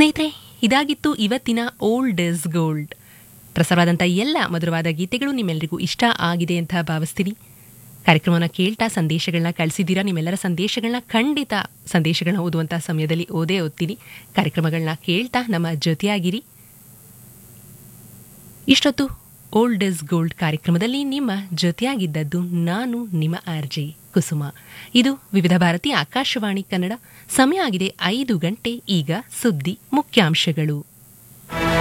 ಸ್ನೇಹಿತರೆ ಇದಾಗಿತ್ತು ಇವತ್ತಿನ ಓಲ್ಡ್ ಇಸ್ ಗೋಲ್ಡ್ ಪ್ರಸಾರವಾದಂಥ ಎಲ್ಲ ಮಧುರವಾದ ಗೀತೆಗಳು ನಿಮ್ಮೆಲ್ಲರಿಗೂ ಇಷ್ಟ ಆಗಿದೆ ಅಂತ ಭಾವಿಸ್ತೀನಿ ಕಾರ್ಯಕ್ರಮವನ್ನು ಕೇಳ್ತಾ ಸಂದೇಶಗಳನ್ನ ಕಳಿಸಿದ್ದೀರಾ ನಿಮ್ಮೆಲ್ಲರ ಸಂದೇಶಗಳನ್ನ ಖಂಡಿತ ಸಂದೇಶಗಳನ್ನ ಓದುವಂಥ ಸಮಯದಲ್ಲಿ ಓದೇ ಓದ್ತೀನಿ ಕಾರ್ಯಕ್ರಮಗಳನ್ನ ಕೇಳ್ತಾ ನಮ್ಮ ಜೊತೆಯಾಗಿರಿ ಇಷ್ಟೊತ್ತು ಓಲ್ಡ್ ಇಸ್ ಗೋಲ್ಡ್ ಕಾರ್ಯಕ್ರಮದಲ್ಲಿ ನಿಮ್ಮ ಜೊತೆಯಾಗಿದ್ದದ್ದು ನಾನು ನಿಮ್ಮ ಆರ್ಜೆ ಕುಸುಮ ಇದು ವಿವಿಧ ಭಾರತಿ ಆಕಾಶವಾಣಿ ಕನ್ನಡ ಸಮಯ ಆಗಿದೆ ಐದು ಗಂಟೆ ಈಗ ಸುದ್ದಿ ಮುಖ್ಯಾಂಶಗಳು